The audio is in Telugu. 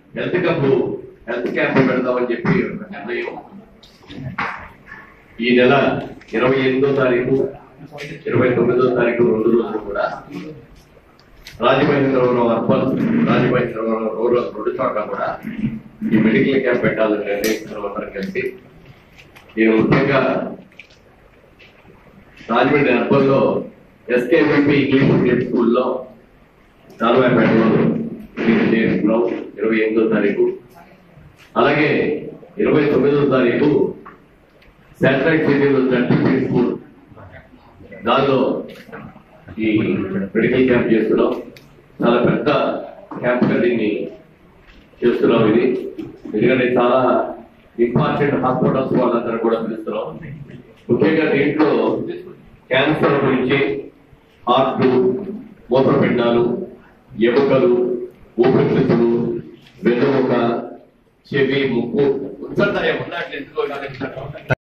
హెల్త్ క్యాంప్ హెల్త్ క్యాంప్ పెడదామని చెప్పి ఒక నిర్ణయం ఈ నెల ఇరవై ఎనిమిదో తారీఖు ఇరవై తొమ్మిదో తారీఖు రెండు రోజులు కూడా రాజమహేంద్రవరం అర్బన్ రాజమహేంద్రవరం రూరల్ రెండు చోట్ల కూడా ఈ మెడికల్ క్యాంప్ పెట్టాలని నిర్ణయించిన అందరం కలిసి నేను ముఖ్యంగా రాజమండ్రి అర్బన్ లో ఎస్కేఎంపీ ఇంగ్లీష్ మీడియం స్కూల్లో నాలుగుపేటలో ఇది చేస్తున్నాం ఇరవై ఎనిమిదో తారీఖు అలాగే ఇరవై తొమ్మిదో తారీఖు శాటిలైట్ సిటీలో జడ్పీ స్కూల్ దానిలో ఈ మెడికల్ క్యాంప్ చేస్తున్నాం చాలా పెద్ద క్యాంప్ గా దీన్ని చేస్తున్నాం ఇది ఎందుకంటే చాలా ఇంపార్టెంట్ హాస్పిటల్స్ వాళ్ళందరూ కూడా పిలుస్తున్నాం ముఖ్యంగా దీంట్లో క్యాన్సర్ గురించి హార్ట్ మూత్రపిండాలు ఎముకలు ఊపిరితిత్తులు వెన్నుముక చెవి ముక్కు ఉంచండి, ఉన్నట్లు ఎందుకో నాకు